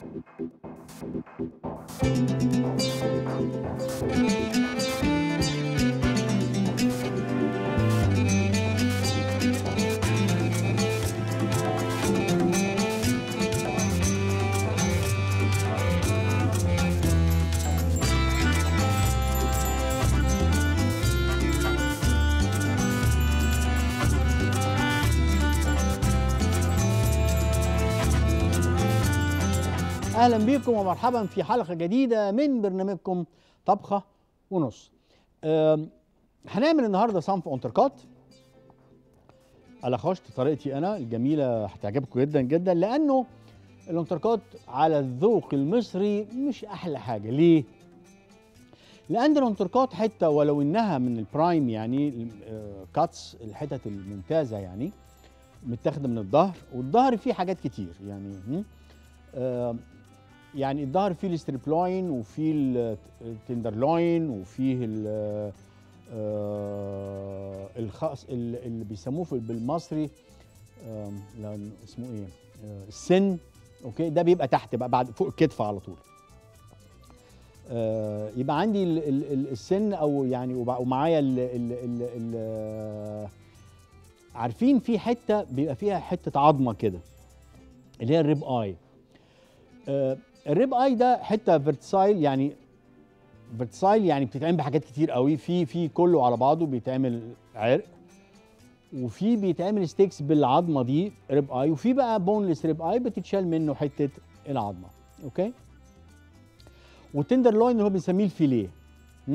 اهلا بكم ومرحبا في حلقه جديده من برنامجكم طبخه ونص أم، هنعمل النهارده صنف اونتركات على خشت طريقتي انا الجميله هتعجبكم جدا جدا لانه الانتركات على الذوق المصري مش احلى حاجه ليه لان الانتركات حته ولو انها من البرايم يعني آه، كاتس الحتت الممتازه يعني متاخده من الظهر والظهر فيه حاجات كتير يعني هم؟ آه، يعني الظهر فيه الستريبلوين وفيه ال- التندرلوين وفيه ال- آه، الخاص ال- اللي بيسموه في- بالمصري آم، لا اسمه ايه آه، السن اوكي ده بيبقى تحت بقى بعد فوق الكتف على طول آه، يبقى عندي ال- ال- ال- السن او يعني وبع- ومعايا ال ال ال ال عارفين في حته بيبقى فيها حته عظمه كده اللي هي الريب اي آه، الريب اي ده حته فيرتسايل يعني فيرتسايل يعني بتتعمل بحاجات كتير قوي في في كله على بعضه بيتعمل عرق وفي بيتعمل ستيكس بالعظمه دي ريب اي وفي بقى بونلس ريب اي بتتشال منه حته العظمه اوكي والتندر لوين اللي هو بنسميه الفيليه م?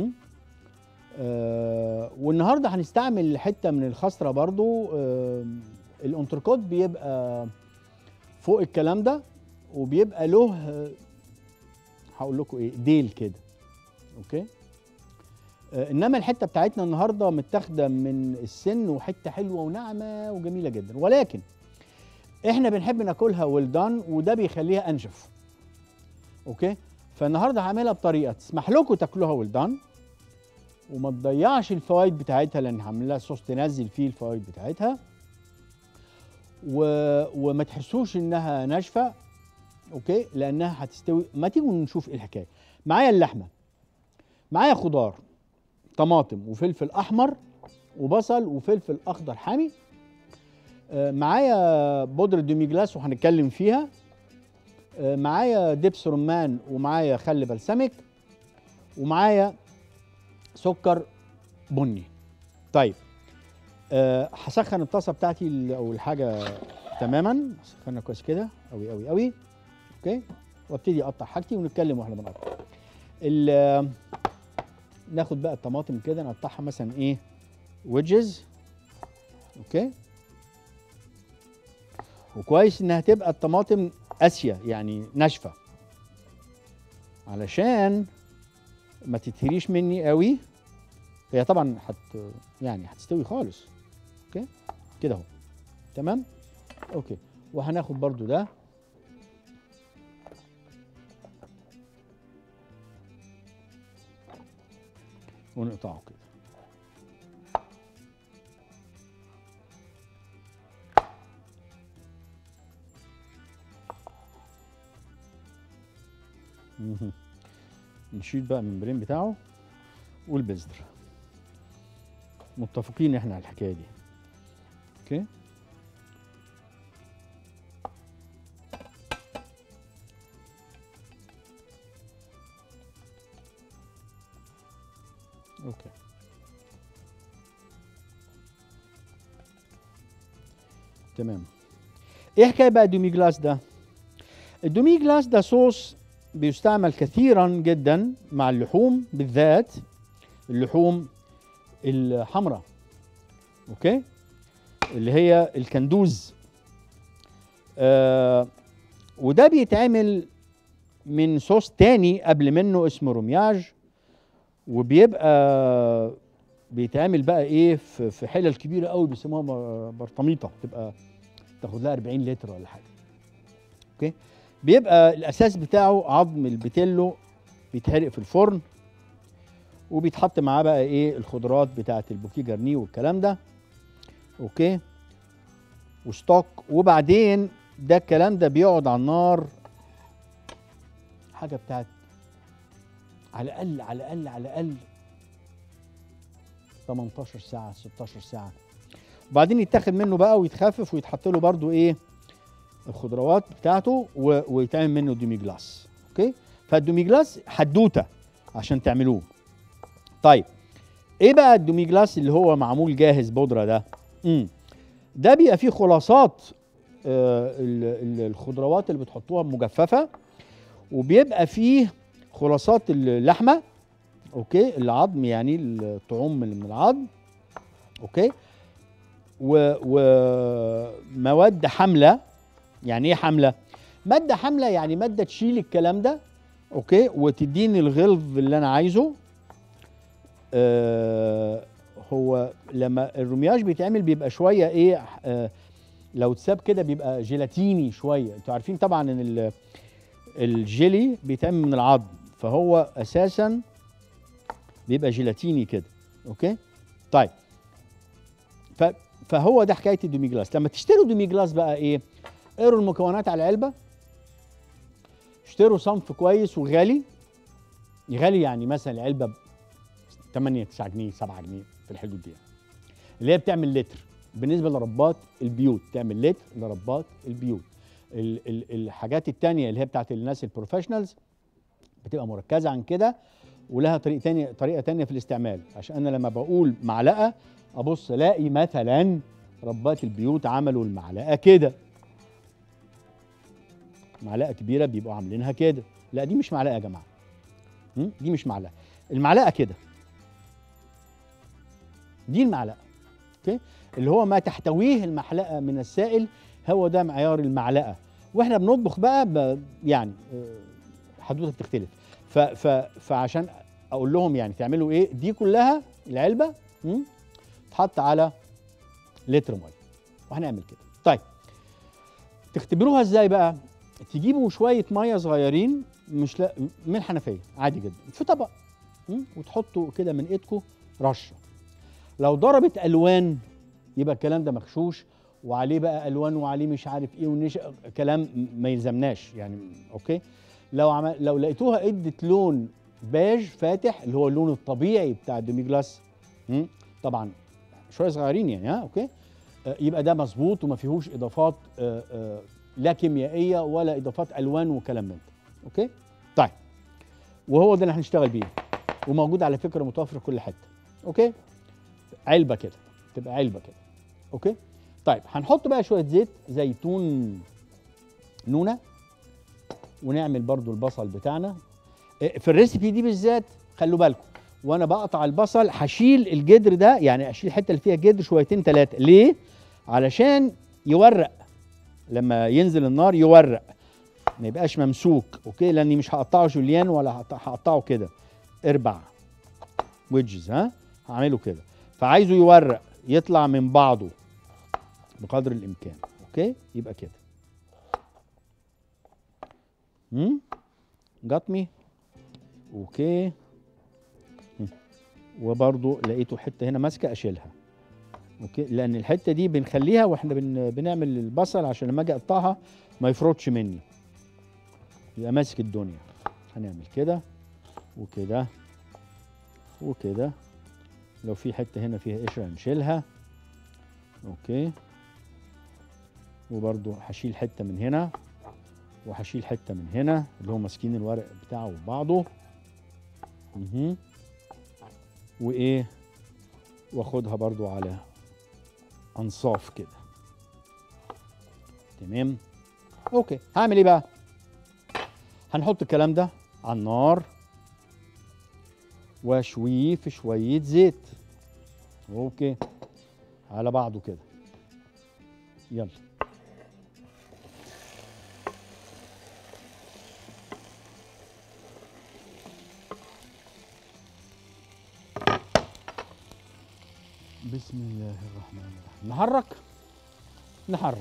آه والنهارده هنستعمل حته من الخصره برضو آه الانتركوت بيبقى فوق الكلام ده وبيبقى له آه، هقول لكم ايه ديل كده اوكي آه انما الحته بتاعتنا النهارده متاخده من السن وحته حلوه وناعمه وجميله جدا ولكن احنا بنحب ناكلها ويل دان وده بيخليها انشف اوكي فالنهارده هعملها بطريقه تسمح لكم تاكلوها ويل دان وما تضيعش الفوائد بتاعتها لان هعمل لها صوص تنزل فيه الفوائد بتاعتها و... وما تحسوش انها ناشفه اوكي لانها هتستوي ما تيجوا نشوف ايه الحكايه معايا اللحمه معايا خضار طماطم وفلفل احمر وبصل وفلفل اخضر حامي آه، معايا بودره دومي جلاس وهنتكلم فيها آه، معايا دبس رمان ومعايا خل بلسمك ومعايا سكر بني طيب أه هسخن الطاسه بتاعتي ال- او الحاجه تماما سخنها كويس كده قوي قوي قوي اوكي وابتدي اقطع حاجتي ونتكلم واحنا بنقطع ال- ناخد بقى الطماطم كده نقطعها مثلا ايه ويدجز اوكي وكويس انها تبقى الطماطم قاسيه يعني ناشفه علشان ما تتهريش مني قوي هي طبعا هت يعني هتستوي خالص اوكي كده اهو تمام اوكي وهناخد برضو ده ونقطعه كده مهم. نشيل بقى الممبرين بتاعه والبذر متفقين احنا على الحكايه دي اوكي اوكي تمام ايه حكايه بقى الدومي جلاس ده الدومي جلاس ده صوص بيستعمل كثيرا جدا مع اللحوم بالذات اللحوم الحمراء اوكي اللي هي الكندوز آه وده بيتعمل من صوص تاني قبل منه اسمه رومياج وبيبقى بيتعمل بقى ايه في في حلل كبيره قوي بيسموها بر- برطميطه تبقى تاخد لها 40 لتر ولا حاجه اوكي بيبقى الاساس بتاعه عظم البتيلو بيتحرق في الفرن وبيتحط معاه بقى ايه الخضروات بتاعه البوكيه جرنيه والكلام ده اوكي وستوك وبعدين ده الكلام ده بيقعد على النار حاجه بتاعت على الاقل على الاقل على الاقل 18 ساعه 16 ساعه وبعدين يتاخد منه بقى ويتخفف ويتحط له برده ايه الخضروات بتاعته و... ويتعمل منه دومي جلاس اوكي فالدومي جلاس حدوته عشان تعملوه طيب ايه بقى الدومي جلاس اللي هو معمول جاهز بودره ده امم ده بيبقى فيه خلاصات آه ال- ال- الخضروات اللي بتحطوها مجففه وبيبقى فيه خلاصات اللحمه اوكي العظم يعني الطعوم اللي من العظم اوكي و- ومواد حامله يعني ايه حامله ماده حامله يعني ماده تشيل الكلام ده اوكي وتديني الغلظ اللي انا عايزه آه هو لما الرمياج بيتعمل بيبقى شويه ايه آه لو اتساب كده بيبقى جيلاتيني شويه انتوا عارفين طبعا ان ال- الجيلي بيتعمل من العظم فهو اساسا بيبقى جيلاتيني كده اوكي طيب ف فهو ده حكايه الدومي جلاس لما تشتروا دومي جلاس بقى ايه اقروا المكونات على العلبه اشتروا صنف كويس وغالي غالي يعني مثلا العلبه ب 8 9 جنيه 7 جنيه في الحدود دي اللي هي بتعمل لتر بالنسبه لربات البيوت تعمل لتر لربات البيوت ال ال الحاجات التانية اللي هي بتاعت الناس البروفيشنالز بتبقى مركزه عن كده ولها طريقه تانية طريقه تانية في الاستعمال عشان انا لما بقول معلقه ابص الاقي مثلا ربات البيوت عملوا المعلقه كده معلقه كبيره بيبقوا عاملينها كده لا دي مش معلقه يا جماعه م? دي مش معلقه المعلقه كده دي المعلقه اوكي اللي هو ما تحتويه المعلقه من السائل هو ده معيار المعلقه واحنا بنطبخ بقى ب يعني آه، حدوته بتختلف ف ف فعشان اقول لهم يعني تعملوا ايه دي كلها العلبه م? تحط على لتر ميه وهنعمل كده طيب تختبروها ازاي بقى تجيبوا شويه ميه صغيرين مش لا من الحنفيه عادي جدا في طبق م? وتحطوا كده من ايدكم رشه لو ضربت الوان يبقى الكلام ده مغشوش وعليه بقى الوان وعليه مش عارف ايه ونش كلام م- ما يلزمناش يعني اوكي لو عمل لو لقيتوها ادت لون بيج فاتح اللي هو اللون الطبيعي بتاع الديمي جلاس م? طبعا شويه صغيرين يعني ها اوكي آه، يبقى ده مظبوط وما فيهوش اضافات آه، آه، لا كيميائيه ولا اضافات الوان وكلام من ده اوكي طيب وهو ده اللي هنشتغل بيه وموجود على فكره متوفر في كل حته اوكي علبه كده تبقى علبه كده اوكي طيب هنحط بقى شويه زيت زيتون نونه ونعمل برضو البصل بتاعنا إيه، في الريسيبي دي بالذات خلوا بالكم وانا بقطع البصل هشيل الجدر ده يعني اشيل الحته اللي فيها جدر شويتين ثلاثه ليه علشان يورق لما ينزل النار يورق ما يبقاش ممسوك اوكي لاني مش هقطعه جوليان ولا هقط- هقطعه كده اربع ويدجز ها هعمله كده فعايزه يورق يطلع من بعضه بقدر الامكان اوكي يبقى كده امم جات مي اوكي مم. وبرضو لقيته حته هنا ماسكه اشيلها اوكي لان الحته دي بنخليها واحنا بن... بنعمل البصل عشان لما اجي اقطعها ما يفرطش مني يبقى ماسك الدنيا هنعمل كده وكده وكده لو في حته هنا فيها قشره نشيلها اوكي وبرضو هشيل حته من هنا وهشيل حته من هنا اللي هو ماسكين الورق بتاعه وبعضه اها وايه واخدها برضو على انصاف كده تمام اوكي هعمل ايه بقى هنحط الكلام ده على النار واشويه في شويه زيت اوكي على بعضه كده يلا بسم الله الرحمن الرحيم نحرك نحرك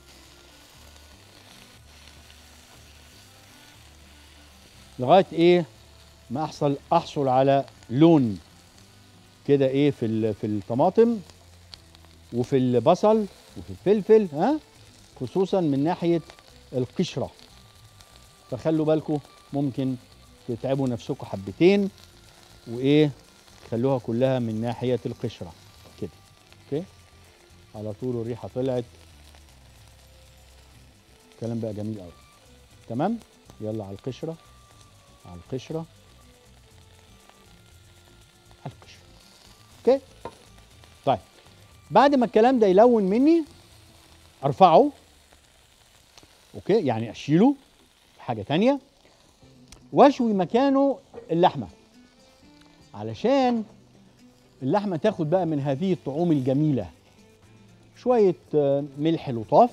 لغايه ايه ما احصل احصل على لون كده ايه في ال- في الطماطم وفي البصل وفي الفلفل ها خصوصا من ناحيه القشره فخلوا بالكم ممكن تتعبوا نفسكم حبتين وايه خلوها كلها من ناحيه القشره كده اوكي على طول الريحه طلعت الكلام بقى جميل قوي تمام يلا على القشره على القشره على القشره اوكي طيب بعد ما الكلام ده يلون مني ارفعه اوكي يعني اشيله في حاجه تانية واشوي مكانه اللحمه علشان اللحمه تاخد بقى من هذه الطعوم الجميله شويه آه، ملح لطاف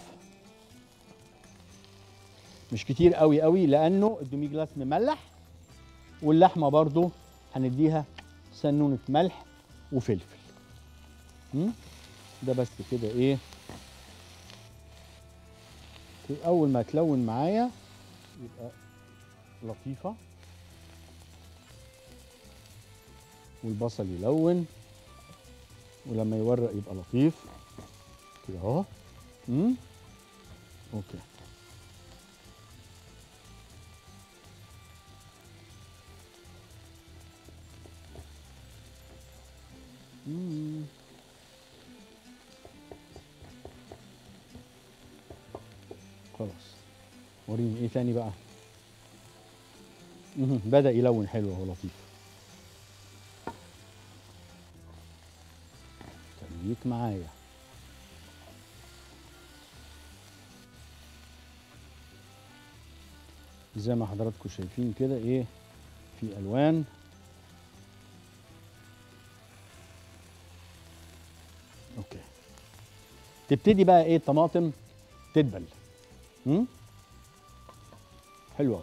مش كتير قوي قوي لانه الدومي جلاس مملح واللحمه برضو هنديها سنونه ملح وفلفل مم؟ ده بس كده ايه اول ما تلون معايا يبقى لطيفه والبصل يلون ولما يورق يبقى لطيف كده اهو امم اوكي مم. خلاص وريني ايه تاني بقى مهم. بدأ يلون حلو اهو لطيف خليك معايا زي ما حضراتكم شايفين كده ايه في الوان اوكي تبتدي بقى ايه الطماطم تدبل امم حلو قوي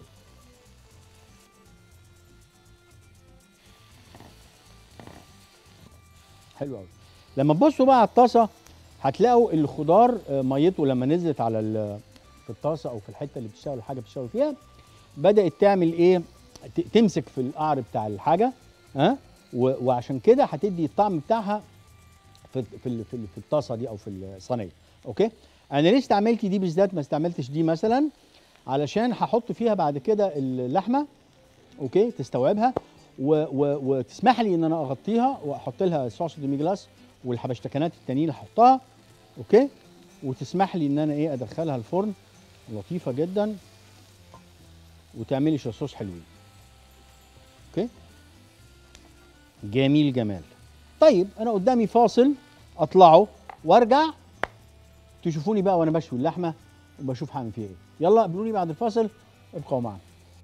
حلو قوي لما تبصوا بقى على الطاسه هتلاقوا الخضار آه، ميته لما نزلت على ال- في الطاسه او في الحته اللي بتشتغلوا الحاجه بتشتغلوا فيها بدات تعمل ايه ت- تمسك في القعر بتاع الحاجه ها و- وعشان كده هتدي الطعم بتاعها في في ال- في ال- في الطاسه دي او في الصينيه اوكي انا ليه استعملت دي بالذات ما استعملتش دي مثلا علشان هحط فيها بعد كده اللحمه اوكي تستوعبها و و وتسمح لي ان انا اغطيها واحط لها صوص دومي جلاس والحبشتكنات التانيين احطها اوكي وتسمح لي ان انا ايه ادخلها الفرن لطيفه جدا وتعملي شويه صوص حلوين اوكي جميل جمال طيب انا قدامي فاصل اطلعه وارجع تشوفوني بقى وانا بشوي اللحمه وبشوف هعمل فيها ايه يلا قابلوني بعد الفاصل ابقوا معنا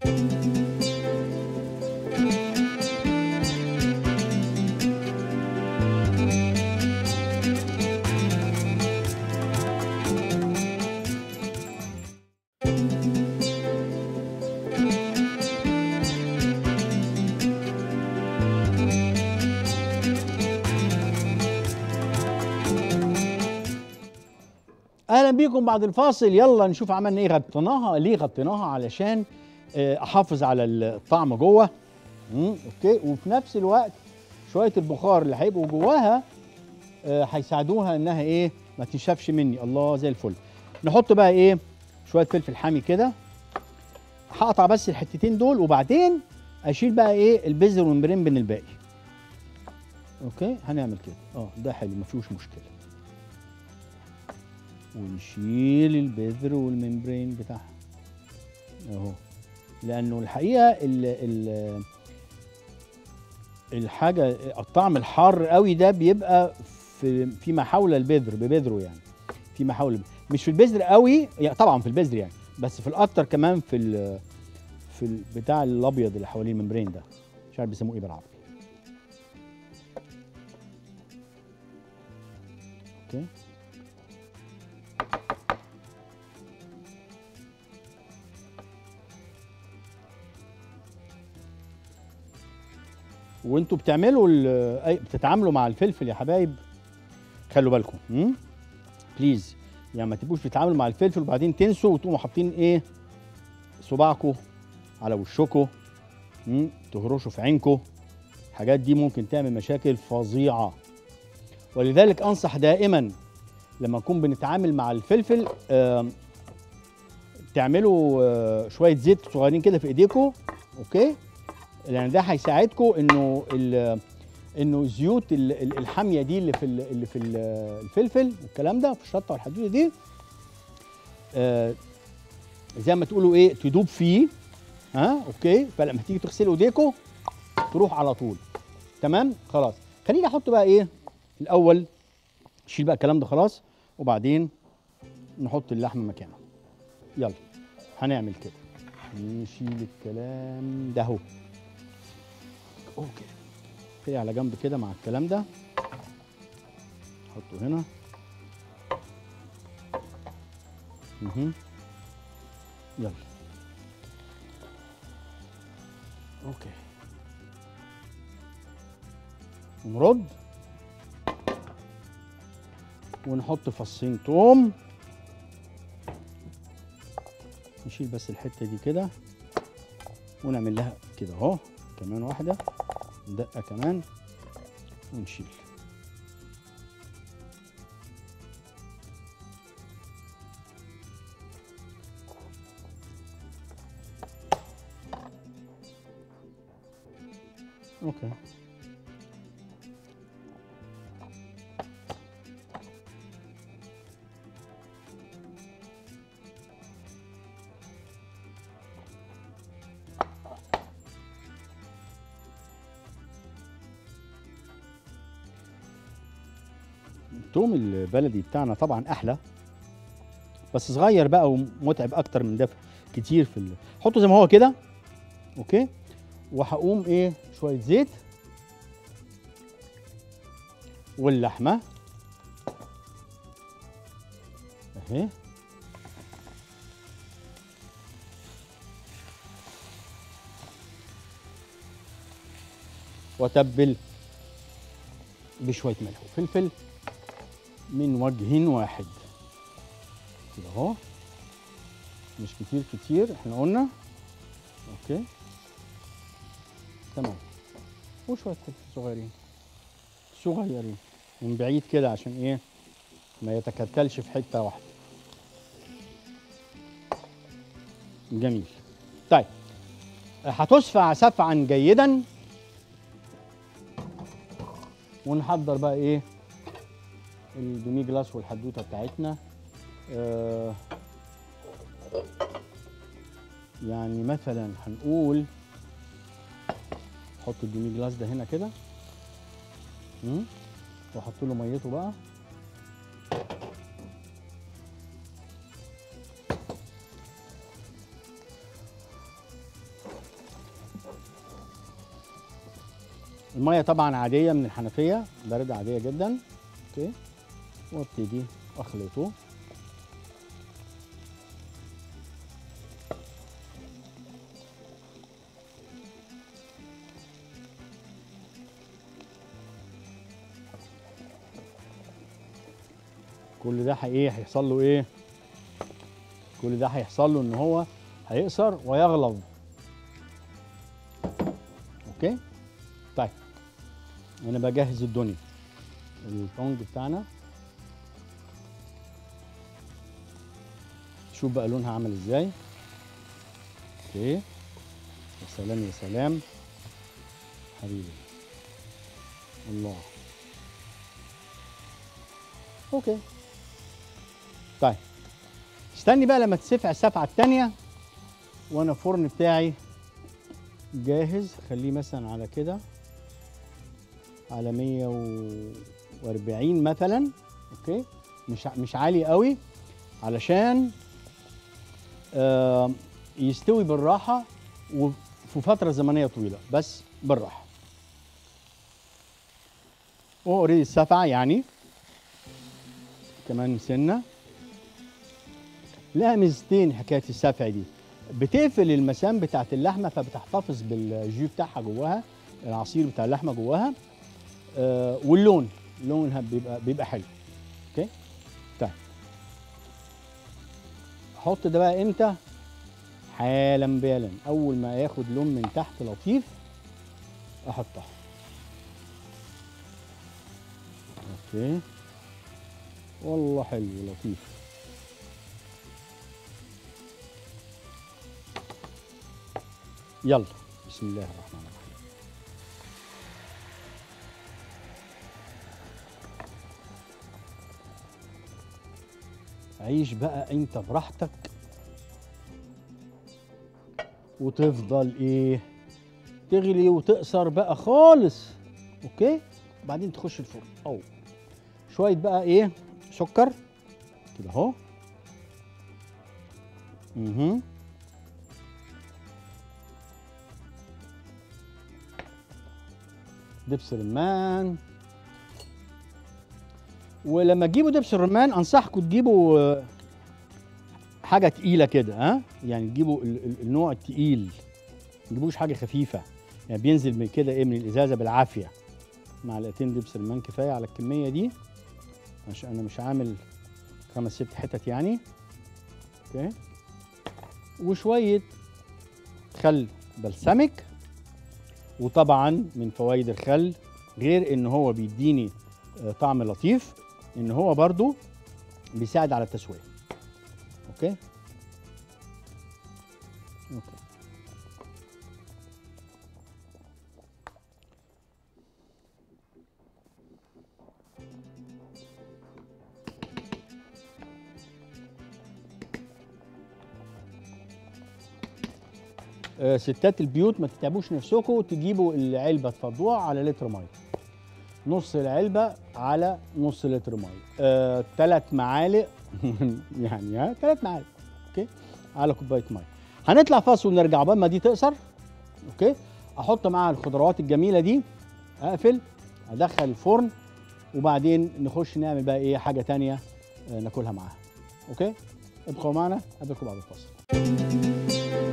اهلا بيكم بعد الفاصل يلا نشوف عملنا ايه غطيناها ليه غطيناها علشان آه، احافظ على الطعم جوه مم، اوكي وفي نفس الوقت شويه البخار اللي هيبقوا جواها آه، هيساعدوها انها ايه ما تنشفش مني الله زي الفل نحط بقى ايه شويه فلفل حامي كده هقطع بس الحتتين دول وبعدين اشيل بقى ايه البذر والمبرين من الباقي اوكي هنعمل كده اه ده حلو ما فيهوش مشكله ونشيل البذر والممبرين بتاعها اهو لانه الحقيقه ال ال الحاجه الطعم الحار قوي ده بيبقى في فيما حول البذر ببذره يعني فيما حول البذر. مش في البذر قوي يعني طبعا في البذر يعني بس في الاكتر كمان في ال في البتاع الابيض اللي حوالين الممبرين ده مش عارف بيسموه ايه بالعربي اوكي وانتوا بتعملوا ال- أي- بتتعاملوا مع الفلفل يا حبايب خلوا بالكم مم؟ بليز يعني ما تبقوش بتتعاملوا مع الفلفل وبعدين تنسوا وتقوموا حاطين ايه صباعكم على وشكم مم؟ تهرشوا في عينكم الحاجات دي ممكن تعمل مشاكل فظيعه ولذلك انصح دائما لما نكون بنتعامل مع الفلفل آم، تعملوا آه، شويه زيت صغيرين كده في ايديكم اوكي لان ده هيساعدكم انه ال- انه الزيوت ال- ال- الحاميه دي اللي في ال- اللي في ال- الفلفل والكلام ده في الشطه والحدوده دي آه، زي ما تقولوا ايه تدوب فيه ها اوكي فلما تيجي تغسلوا ايديكم تروح على طول تمام خلاص خليني احط بقى ايه الاول شيل بقى الكلام ده خلاص وبعدين نحط اللحمه مكانها يلا هنعمل كده نشيل الكلام ده اهو اوكي خليه على جنب كده مع الكلام ده نحطه هنا مهم. يلا اوكي ونرد ونحط فصين توم نشيل بس الحته دي كده ونعمل لها كده اهو كمان واحده دقه كمان ونشيل اوكي التوم البلدي بتاعنا طبعا احلى بس صغير بقى ومتعب اكتر من ده كتير في ال... حطه زي ما هو كده اوكي وهقوم ايه شويه زيت واللحمه اهي واتبل بشويه ملح وفلفل من وجه واحد كده اهو مش كتير كتير احنا قلنا اوكي تمام وشويه فلفل صغيرين صغيرين من بعيد كده عشان ايه ما يتكتلش في حته واحده جميل طيب هتصفع سفعا جيدا ونحضر بقى ايه الدومي جلاس والحدوته بتاعتنا آه يعني مثلا هنقول حط الدومي جلاس ده هنا كده مم، واحط له ميته بقى الميه طبعا عاديه من الحنفيه بارده عاديه جدا اوكي وابتدي اخلطه كل ده هي- ايه هيحصل له ايه كل ده هيحصل له ان هو هيقصر ويغلظ اوكي طيب انا بجهز الدنيا الطنج بتاعنا شوف بقى لونها عامل ازاي اوكي يا سلام يا سلام حبيبي الله اوكي طيب استني بقى لما تسفع السفعه الثانيه وانا الفرن بتاعي جاهز خليه مثلا على كده على 140 مثلا اوكي مش ع- مش عالي قوي علشان آه يستوي بالراحه وفي فتره زمنيه طويله بس بالراحه هو اوريدي السفع يعني كمان سنه لها ميزتين حكايه السفع دي بتقفل المسام بتاعت اللحمه فبتحتفظ بالجو بتاعها جواها العصير بتاع اللحمه جواها آه واللون لونها بيبقى بيبقى حلو اوكي طيب احط ده بقى امتى حالا بالا اول ما ياخد لون من تحت لطيف احطها اوكي والله حلو لطيف يلا بسم الله الرحمن الرحيم عيش بقى انت براحتك وتفضل ايه تغلي وتقصر بقى خالص اوكي بعدين تخش الفرن او شويه بقى ايه سكر كده اهو اها دبس رمان ولما تجيبوا دبس الرمان انصحكم تجيبوا آه، حاجه تقيله كده ها يعني تجيبوا ال- ال- النوع التقيل ما تجيبوش حاجه خفيفه يعني بينزل من كده ايه من الازازه بالعافيه معلقتين دبس رمان كفايه على الكميه دي عشان انا مش عامل خمس ست حتت يعني اوكي وشويه خل بلسمك وطبعا من فوائد الخل غير ان هو بيديني آه، طعم لطيف ان هو برضو بيساعد على التسويه اوكي اوكي آه، ستات البيوت ما تتعبوش نفسكم تجيبوا العلبه تفضوها على لتر ميه نص العلبه على نص لتر ميه آه، ثلاث معالق يعني ها ثلاث معالق اوكي على كوبايه ميه هنطلع فاصل ونرجع عقبال ما دي تقصر اوكي احط معاها الخضروات الجميله دي اقفل ادخل الفرن وبعدين نخش نعمل بقى ايه حاجه تانية آه، ناكلها معاها اوكي ابقوا معنا قبلكم بعد الفاصل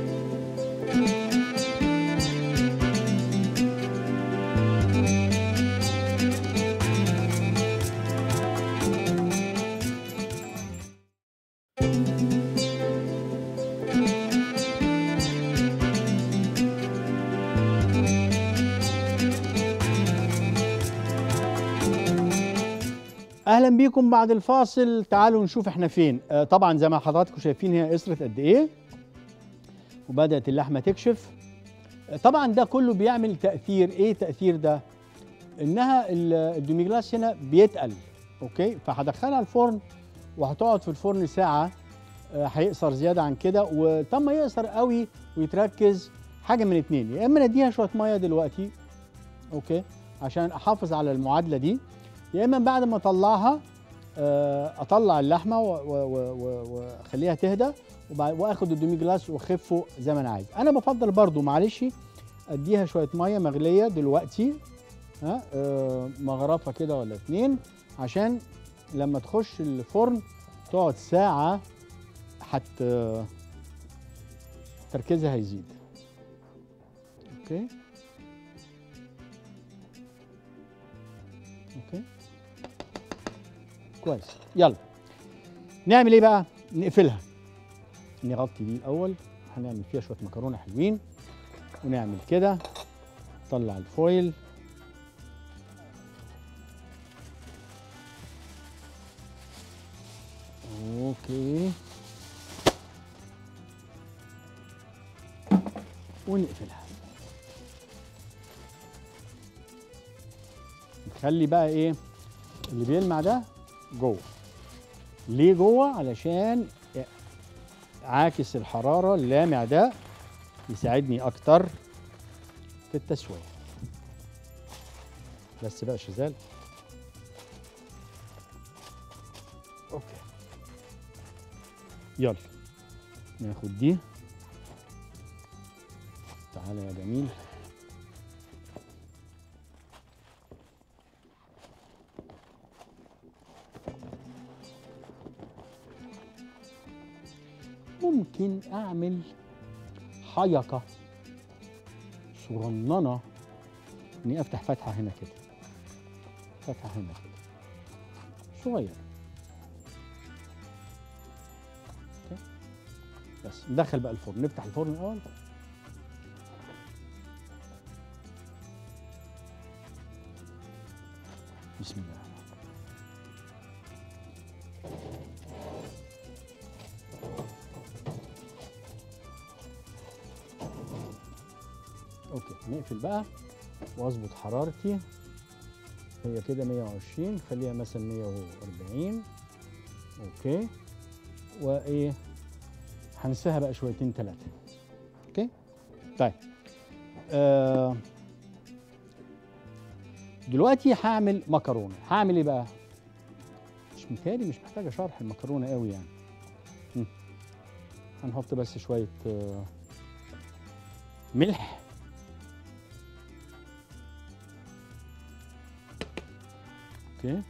اهلا بيكم بعد الفاصل تعالوا نشوف احنا فين آه طبعا زي ما حضراتكم شايفين هي قصرت قد ايه وبدات اللحمه تكشف آه طبعا ده كله بيعمل تاثير ايه تاثير ده انها ال- الدوميجلاس هنا بيتقل اوكي فهدخلها الفرن وهتقعد في الفرن ساعه آه، هيقصر زياده عن كده وطب ما يقصر قوي ويتركز حاجه من اتنين يا اما نديها شويه ميه دلوقتي اوكي عشان احافظ على المعادله دي يا اما بعد ما اطلعها آه، اطلع اللحمه و- و- و- و- واخليها تهدى وبعد- واخد الدومي جلاس واخفه زي ما انا عايز انا بفضل برضو معلش اديها شويه ميه مغليه دلوقتي ها آه، مغرفه كده ولا اتنين عشان لما تخش الفرن تقعد ساعه حت تركيزها هيزيد اوكي اوكي كويس يلا نعمل ايه بقى نقفلها نغطي دي الاول هنعمل فيها شويه مكرونه حلوين ونعمل كده نطلع الفويل اوكي ونقفلها نخلي بقى ايه اللي بيلمع ده جوه ليه جوه علشان عاكس الحراره اللامع ده يساعدني اكتر في التسويه بس بقى شزال اوكي يلا ناخد دي تعالى يا جميل ممكن اعمل حيقه صغننه اني افتح فتحه هنا كده فتحه هنا كده صغير أوكي. بس ندخل بقى الفرن نفتح الفرن الاول بسم الله اوكي نقفل بقى واظبط حرارتي هي كده 120 خليها مثلا 140 اوكي وايه هنساها بقى شويتين ثلاثه اوكي طيب آه دلوقتي هعمل مكرونه هعمل ايه بقى مش متهيألي مش محتاجه شرح المكرونه قوي يعني مم. هنحط بس شويه آه ملح اوكي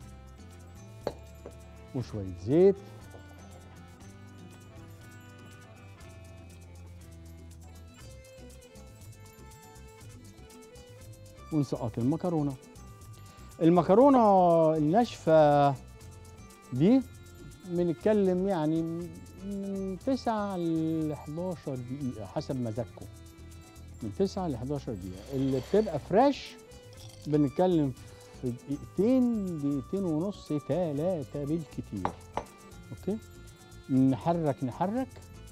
وشويه زيت ونسقط المكرونه المكرونه الناشفه دي بنتكلم يعني من 9 ل 11 دقيقه حسب مزاجكم من 9 ل 11 دقيقه اللي بتبقى فريش بنتكلم في دقيقتين دقيقتين ونص ثلاثه بالكتير اوكي نحرك نحرك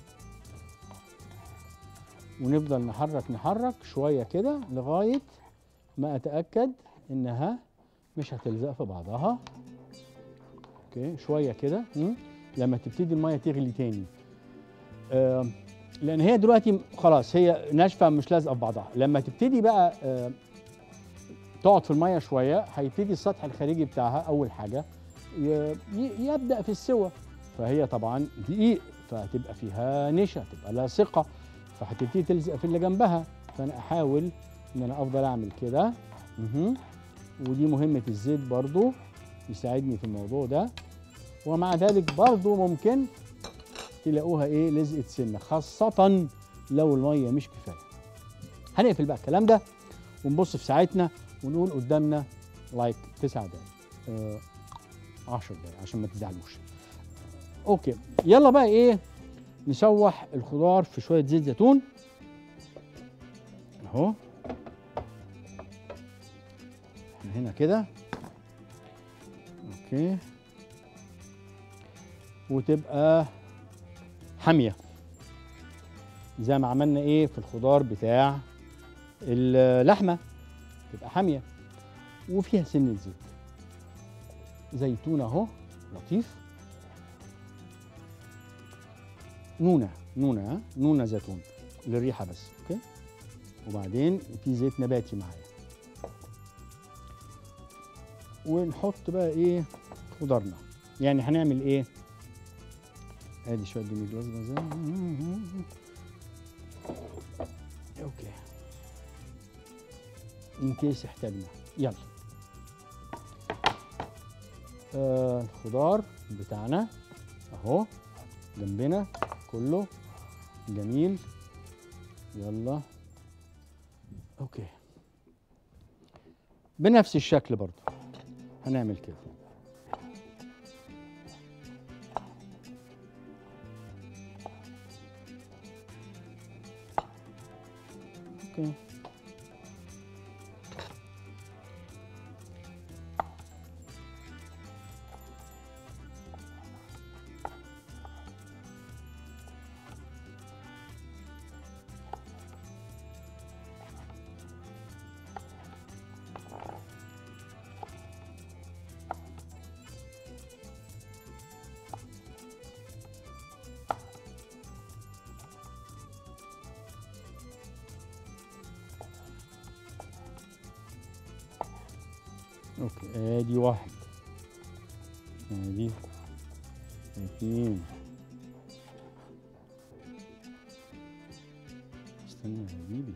ونفضل نحرك نحرك شويه كده لغايه ما اتاكد انها مش هتلزق في بعضها اوكي شويه كده مم. لما تبتدي الميه تغلي تاني آه لان هي دلوقتي خلاص هي ناشفه مش لازقه في بعضها لما تبتدي بقى آه تقعد في الميه شويه هيبتدي السطح الخارجي بتاعها اول حاجه ي- ي- يبدا في السوى فهي طبعا دقيق فهتبقى فيها نشا تبقى لاصقه فهتبتدي تلزق في اللي جنبها فانا احاول ان انا افضل اعمل كده مهم. ودي مهمه الزيت برضو يساعدني في الموضوع ده ومع ذلك برضو ممكن تلاقوها ايه لزقت سنه خاصه لو الميه مش كفايه هنقفل بقى الكلام ده ونبص في ساعتنا ونقول قدامنا لايك تسع دقايق آه 10 دقايق عشان ما تزعلوش اوكي يلا بقى ايه نشوح الخضار في شويه زيت زيتون اهو احنا هنا كده اوكي وتبقى حاميه زي ما عملنا ايه في الخضار بتاع اللحمه تبقى حاميه وفيها سن زيت زيتون اهو لطيف نونه نونه ها؟ نونه زيتون للريحه بس اوكي وبعدين في زيت نباتي معايا ونحط بقى ايه خضارنا يعني هنعمل ايه ادي شويه ديمي جلاس غزال اوكي ان كيس احتاجنا يلا آه الخضار بتاعنا اهو جنبنا كله جميل يلا اوكي بنفس الشكل برضو هنعمل كده اوكي اوكي ادي واحد ادي اثنين استنى يا حبيبي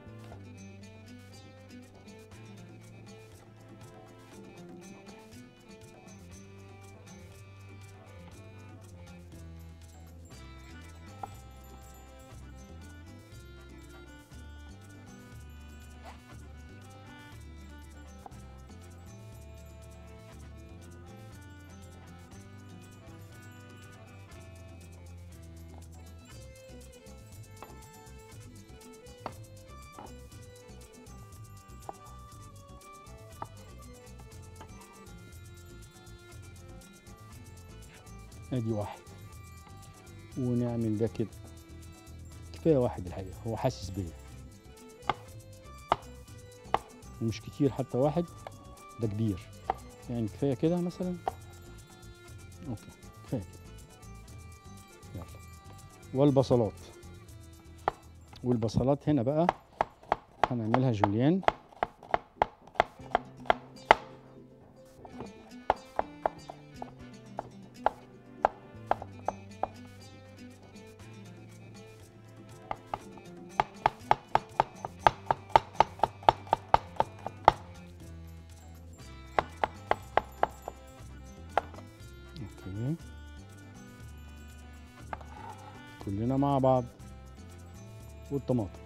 ادي واحد ونعمل ده كده كفايه واحد الحقيقه هو حاسس بيا ومش كتير حتى واحد ده كبير يعني كفايه كده مثلا اوكي كفايه كده يلا والبصلات والبصلات هنا بقى هنعملها جوليان اوكي كلنا مع بعض والطماطم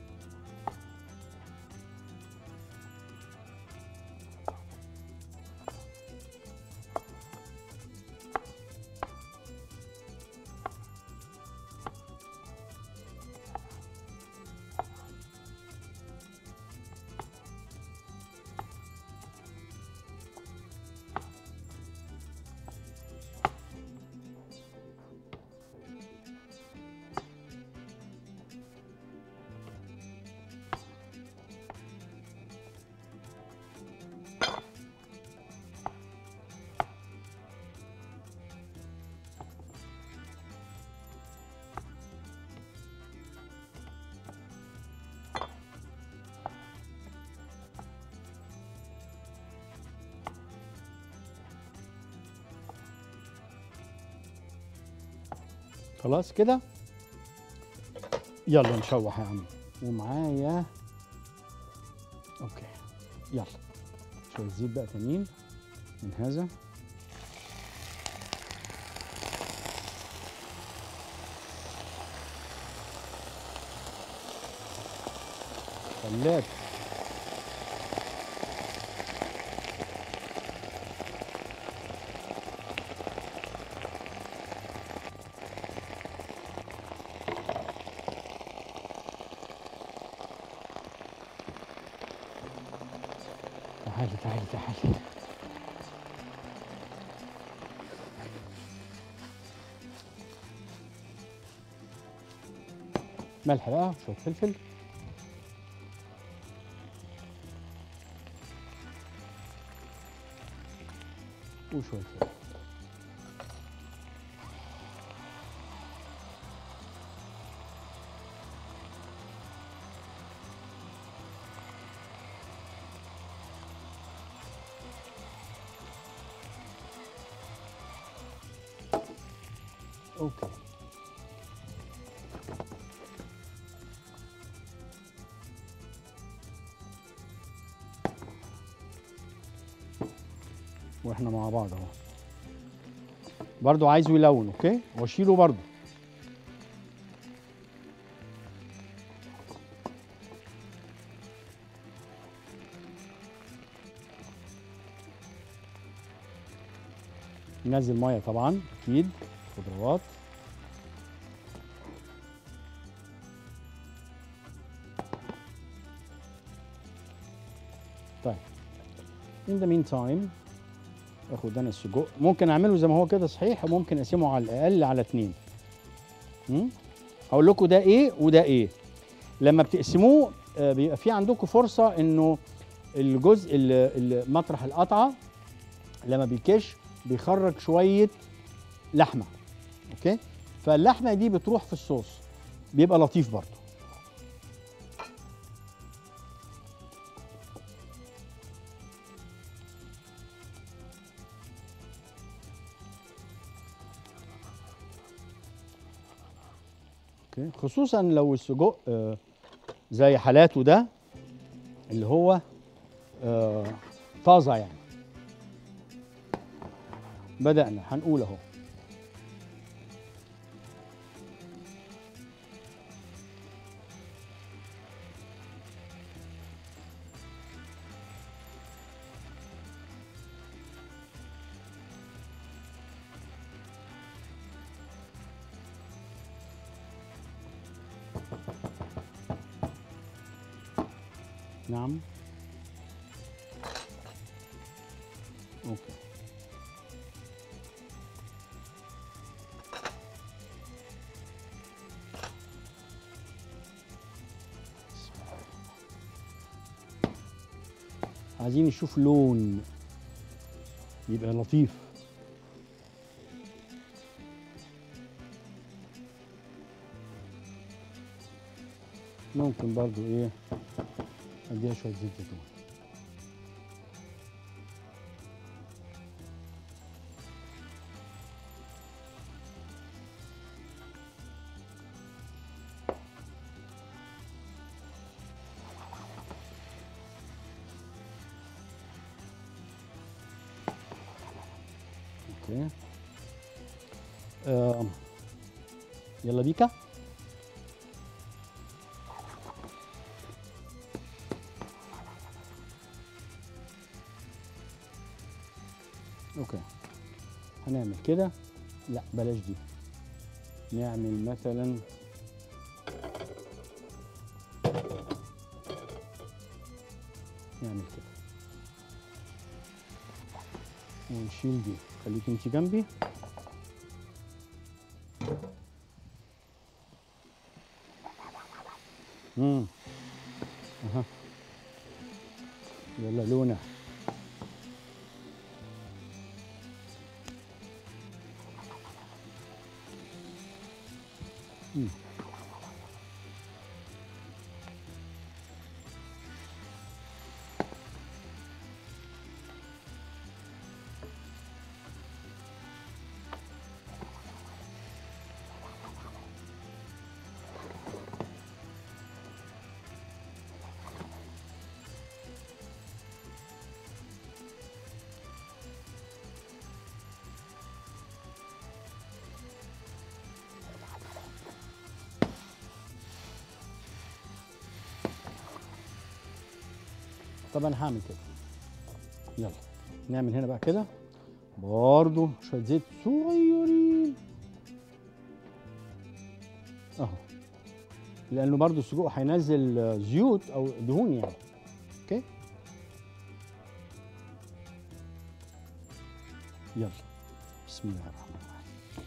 خلاص كده يلا نشوح يا عم ومعايا اوكي يلا شويه زيت بقى تانيين من هذا خلاك تعالي تعالي تعالي ملح بقى شوية فلفل وشوية فلفل اوكي واحنا مع بعض اهو برضو عايزه يلون اوكي واشيله برضو ننزل ميه طبعا اكيد خضروات طيب in the meantime اخد انا السجق ممكن اعمله زي ما هو كده صحيح وممكن اقسمه على الاقل على اتنين امم هقول لكم ده ايه وده ايه لما بتقسموه آه، بيبقى في عندكم فرصه انه الجزء اللي اللي مطرح القطعه لما بيكش بيخرج شويه لحمه اوكي فاللحمه دي بتروح في الصوص بيبقى لطيف برضه اوكي خصوصا لو السجق آه، زي حالاته ده اللي هو آه، طازه يعني بدأنا هنقول اهو نعم اوكي عايزين نشوف لون يبقى لطيف ممكن برضو ايه اديها شويه زيت زيتون اوكي آه. يلا بيكا اوكي هنعمل كده لا بلاش دي نعمل مثلا نعمل كده ونشيل دي خليك انت جنبي امم اها يلا لونه مم. طب انا هعمل كده يلا نعمل هنا بقى كده برضو شويه زيت صغيرين اهو لانه برضو السجق هينزل آه، زيوت او دهون يعني اوكي يلا بسم الله الرحمن الرحيم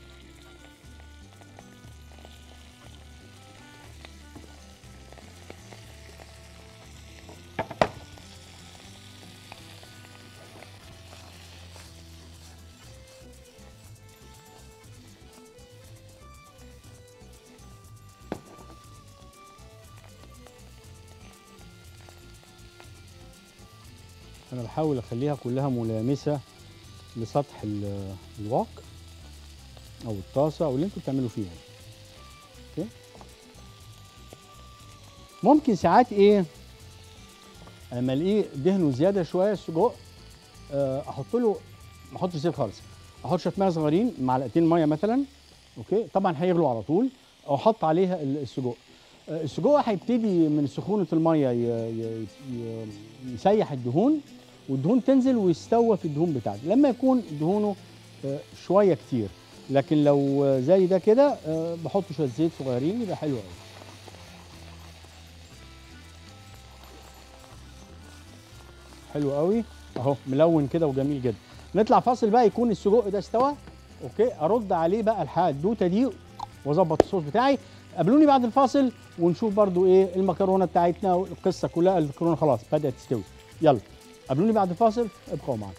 انا بحاول اخليها كلها ملامسه لسطح ال- الواق او الطاسه او اللي انتوا بتعملوا فيها اوكي ممكن ساعات ايه اما الاقيه دهنه زياده شويه السجق آه، احط له ما احطش زيت خالص احط شويه ميه صغيرين معلقتين ميه مثلا اوكي طبعا هيغلوا على طول او احط عليها ال- السجق آه، السجق هيبتدي من سخونه الميه ي- ي- ي- يسيح الدهون والدهون تنزل ويستوى في الدهون بتاعته لما يكون دهونه آه، شويه كتير لكن لو آه، زي ده كده آه، بحط شويه زيت صغيرين يبقى حلو قوي حلو قوي اهو ملون كده وجميل جدا نطلع فاصل بقى يكون السجق ده استوى اوكي ارد عليه بقى الحدوته دي واظبط الصوص بتاعي قابلوني بعد الفاصل ونشوف برضو ايه المكرونه بتاعتنا والقصه كلها المكرونه خلاص بدات تستوي يلا قابلوني بعد الفاصل ابقوا معانا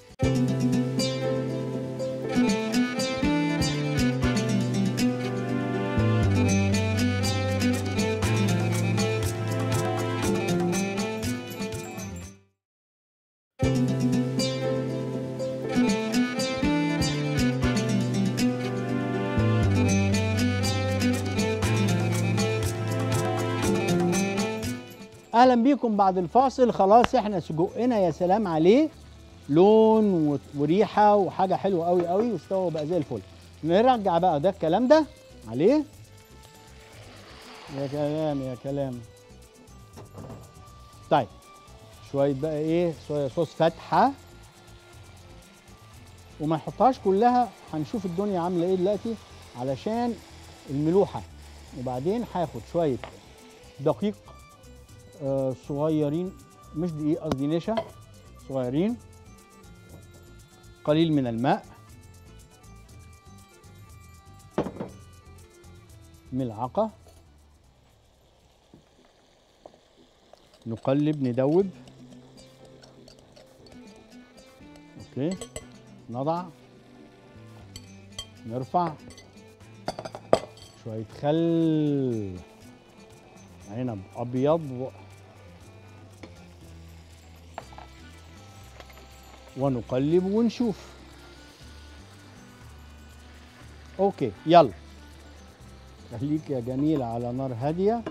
اهلا بيكم بعد الفاصل خلاص احنا سجقنا يا سلام عليه لون و- وريحه وحاجه حلوه قوي قوي واستوى بقى زي الفل نرجع بقى ده الكلام ده عليه يا كلام يا كلام طيب شويه بقى ايه صويا صوص فاتحه وما نحطهاش كلها هنشوف الدنيا عامله ايه دلوقتي علشان الملوحه وبعدين هاخد شويه دقيق آه، صغيرين مش دقيق قصدي نشا صغيرين قليل من الماء ملعقة نقلب ندوب اوكي نضع نرفع شوية خل عنب أبيض ونقلب ونشوف اوكي يلا خليك يا جميل على نار هاديه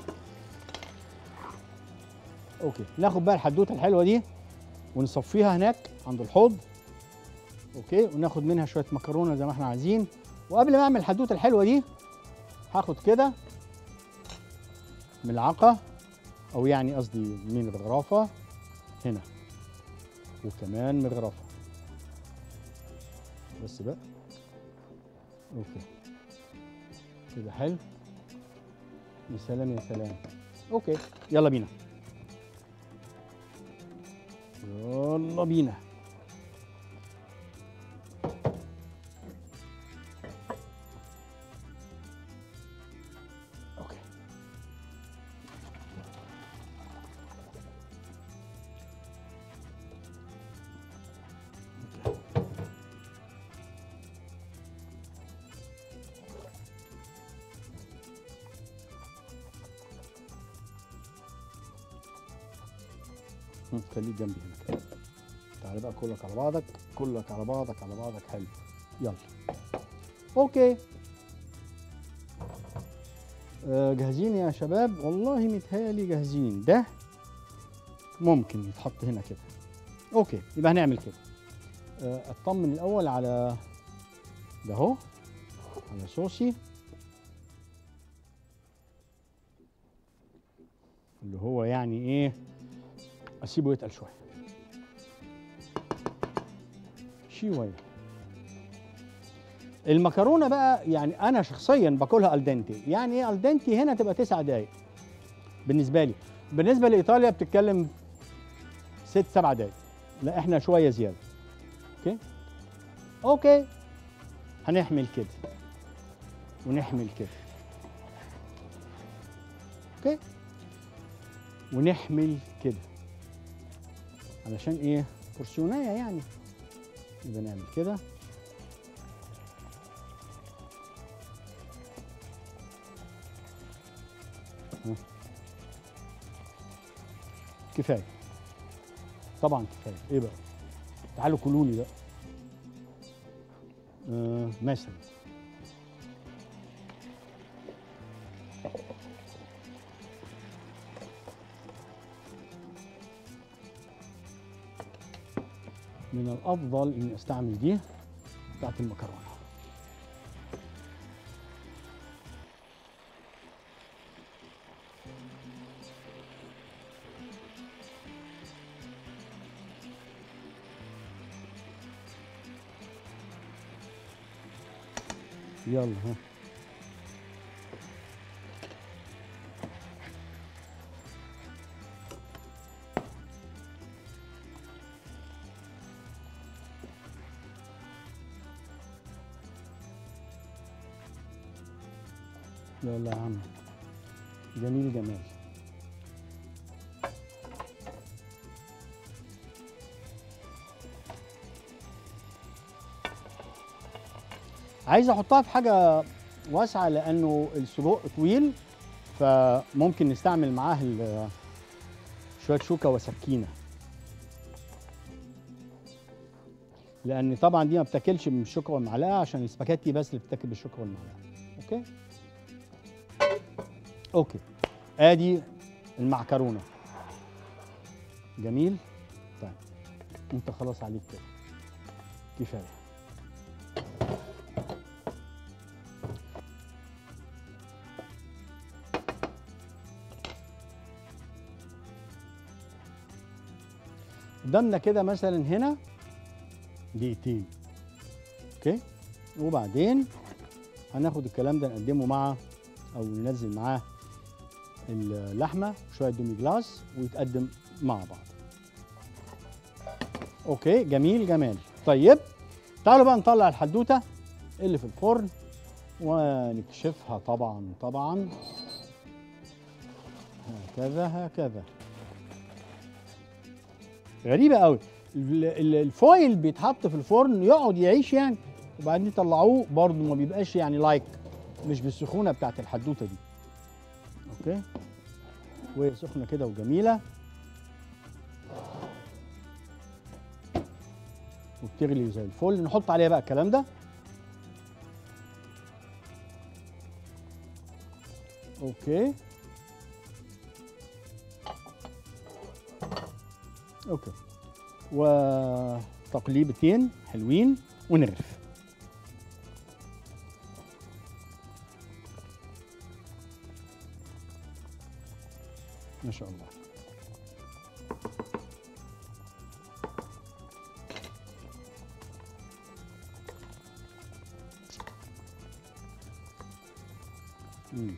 اوكي ناخد بقى الحدوته الحلوه دي ونصفيها هناك عند الحوض اوكي وناخد منها شويه مكرونه زي ما احنا عايزين وقبل ما اعمل الحدوته الحلوه دي هاخد كده ملعقه او يعني قصدي من الغرافه هنا وكمان مغرفه بس بقى اوكي كده حلو يا سلام يا سلام اوكي يلا بينا يلا بينا اوكي مم، خليك جنبي هنا كده تعالى بقى كلك على بعضك كلك على بعضك على بعضك حلو يلا اوكي آه جاهزين يا شباب والله متهيألي جاهزين ده ممكن يتحط هنا كده اوكي يبقى هنعمل كده آه اطمن الاول على ده اهو على صوصي اللي هو يعني ايه اسيبه يتقل شويه شويه المكرونه بقى يعني انا شخصيا باكلها الدنتي يعني ايه الدنتي هنا تبقى تسع دقايق بالنسبه لي بالنسبه لايطاليا بتتكلم ست سبع دقايق لا احنا شويه زياده اوكي اوكي هنحمل كده ونحمل كده اوكي ونحمل كده علشان ايه بورسيونايه يعني يبقى نعمل كده ها. كفايه طبعا كفايه ايه بقى تعالوا كلوا لي بقى آه مثلا من الافضل اني استعمل دي بتاعت المكرونه يلا ها يلا يا عم جميل جمال عايز احطها في حاجه واسعه لانه السجق طويل فممكن نستعمل معاه ال- شويه شوكه وسكينه لان طبعا دي ما بتاكلش بالشوكه والمعلقه عشان السباكيتي بس اللي بتاكل بالشوكه والمعلقه اوكي اوكي ادي المعكرونه جميل طيب انت خلاص عليك كده كفايه قدامنا كده مثلا هنا دقيقتين اوكي وبعدين هناخد الكلام ده نقدمه مع او ننزل معاه اللحمه شويه دومي جلاس ويتقدم مع بعض اوكي جميل جمال طيب تعالوا بقى نطلع الحدوته اللي في الفرن ونكشفها طبعا طبعا هكذا هكذا غريبه قوي ال- ال- الفويل بيتحط في الفرن يقعد يعيش يعني وبعدين يطلعوه برضه ما بيبقاش يعني لايك مش بالسخونه بتاعت الحدوته دي اوكي وهي سخنه كده وجميله وبتغلي زي الفل نحط عليها بقى الكلام ده اوكي اوكي وتقليبتين حلوين ونغرف ما شاء الله مم.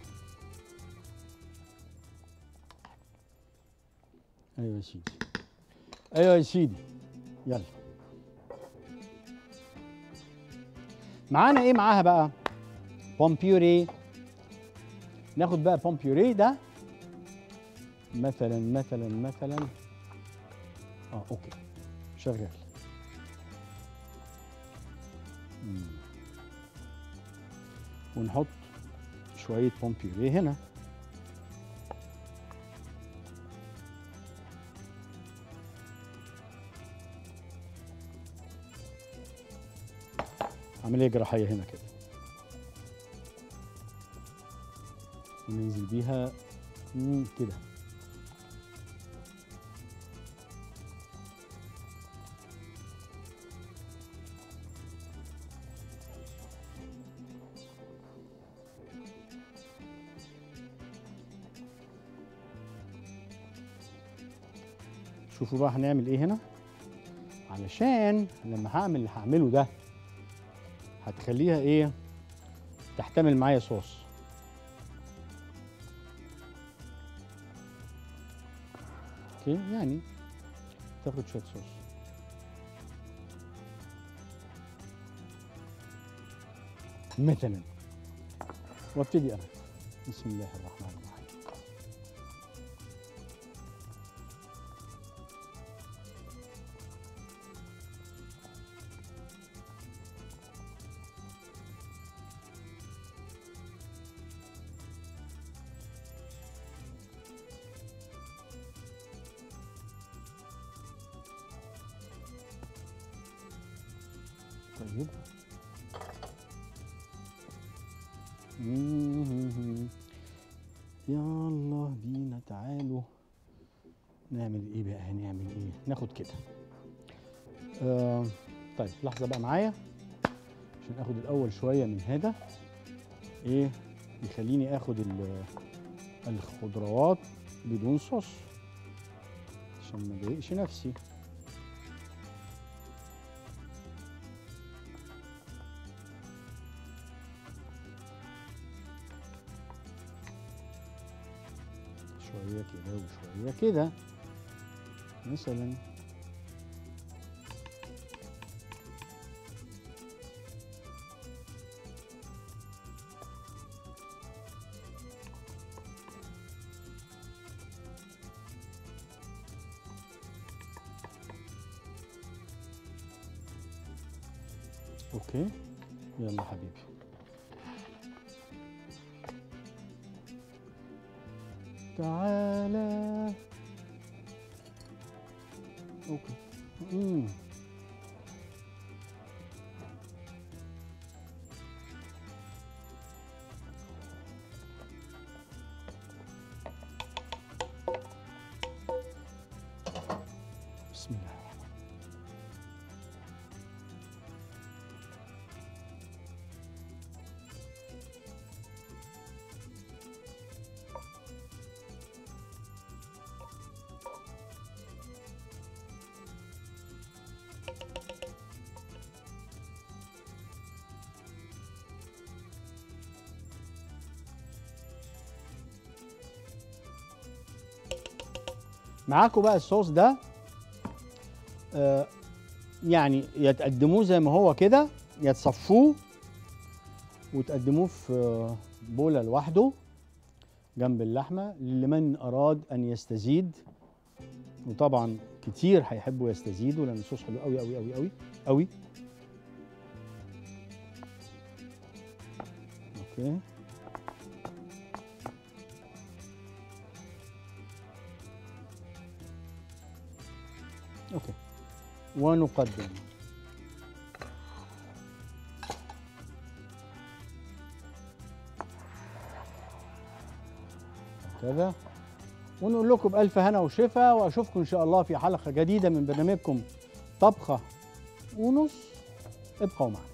ايوه يا سيدي ايوه يا سيدي يلا معانا ايه معاها بقى بوم بيوري ناخد بقى بوم بيوري ده مثلا مثلا مثلا اه اوكي شغال مم. ونحط شويه بوم بيوري هنا عمليه جراحيه هنا كده وننزل بيها مم، كده شوفوا بقى هنعمل ايه هنا علشان لما هعمل اللي هعمله ده هتخليها ايه تحتمل معايا صوص اوكي يعني تاخد شويه صوص مثلا وابتدي انا بسم الله الرحمن الرحيم طيب مهم. يلا بينا تعالوا نعمل ايه بقى هنعمل ايه ناخد كده آه طيب لحظه بقى معايا عشان اخد الاول شويه من هذا ايه يخليني اخد ال- الخضروات بدون صوص عشان ما اضايقش نفسي شوية كده وشوية كده مثلا اوكي يلا حبيبي تعالى اوكي امم بسم الله الرحمن معاكم بقى الصوص ده آه يعني يا تقدموه زي ما هو كده يا تصفوه وتقدموه في آه، بوله لوحده جنب اللحمه لمن اراد ان يستزيد وطبعا كتير هيحبوا يستزيدوا لان الصوص حلو قوي قوي قوي قوي قوي اوكي اوكي ونقدم كذا ونقول لكم بألف هنا وشفا وأشوفكم إن شاء الله في حلقة جديدة من برنامجكم طبخة ونص ابقوا معنا